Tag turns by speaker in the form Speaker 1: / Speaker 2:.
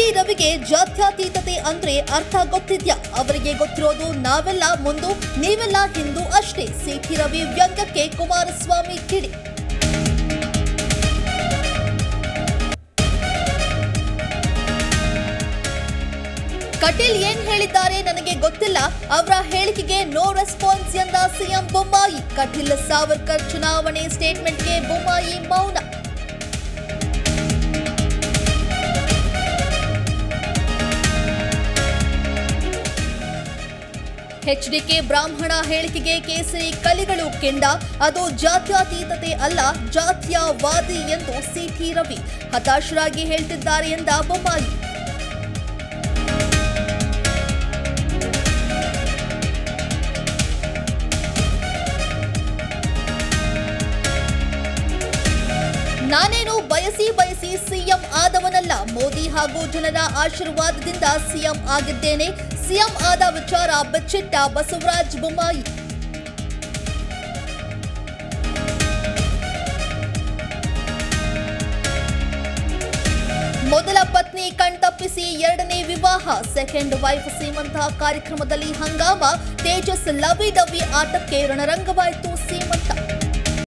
Speaker 1: city ರವಿಗೆ ಜಾತ್ಯತೀತತೆ ಅಂದ್ರೆ ಅರ್ಥ ಗೊತ್ತಿದ್ಯಾ ಅವರಿಗೆ ಗೊತ್ತಿರೋದು ನಾವೆಲ್ಲ ಮುಂದು ನೀವೆಲ್ಲ ಹಿಂದೂ ಅಷ್ಟೇ ಸಿಟಿ ರವಿ ವ್ಯಂಗ್ಯಕ್ಕೆ ಕುಮಾರಸ್ವಾಮಿ ಕಿಡಿ ಕಟೀಲ್ ಏನ್ ಹೇಳಿದ್ದಾರೆ ನನಗೆ ಗೊತ್ತಿಲ್ಲ ಅವರ ಹೇಳಿಕೆಗೆ ನೋ ರೆಸ್ಪಾನ್ಸ್ ಎಂದ ಸಿಎಂ ಬೊಮ್ಮಾಯಿ ಕಟೀಲ್ ಸಾವರ್ಕರ್ ಚುನಾವಣೆ ಸ್ಟೇಟ್ಮೆಂಟ್ಗೆ ಬೊಮ್ಮಾಯಿ ಮೌನ ಎಚ್ಡಿಕೆ ಬ್ರಾಹ್ಮಣ ಹೇಳಿಕೆಗೆ ಕೇಸರಿ ಕಲಿಗಳು ಕೆಂಡ ಅದು ಜಾತ್ಯತೀತತೆ ಅಲ್ಲ ಜಾತ್ಯವಾದಿ ಎಂದು ಸಿಟಿ ರವಿ ಹತಾಶರಾಗಿ ಹೇಳ್ತಿದ್ದಾರೆ ಎಂದ ಬೊಮ್ಮಾಯಿ ನಾನೇನು ಬಯಸಿ ಬಯಸಿ ಸಿಎಂ ಆದವನಲ್ಲ ಮೋದಿ ಹಾಗೂ ಜನರ ಆಶೀರ್ವಾದದಿಂದ ಸಿಎಂ ಆಗಿದ್ದೇನೆ ಸಿಎಂ ಆದ ವಿಚಾರ ಬಚ್ಚಿಟ್ಟ ಬಸವರಾಜ ಬೊಮ್ಮಾಯಿ ಮೊದಲ ಪತ್ನಿ ಕಣ್ತಪ್ಪಿಸಿ ಎರಡನೇ ವಿವಾಹ ಸೆಕೆಂಡ್ ವೈಫ್ ಸೀಮಂತ ಕಾರ್ಯಕ್ರಮದಲ್ಲಿ ಹಂಗಾಮ ತೇಜಸ್ ಲವಿ ಡವಿ ಆಟಕ್ಕೆ ರಣರಂಗವಾಯಿತು ಸಿಎಂ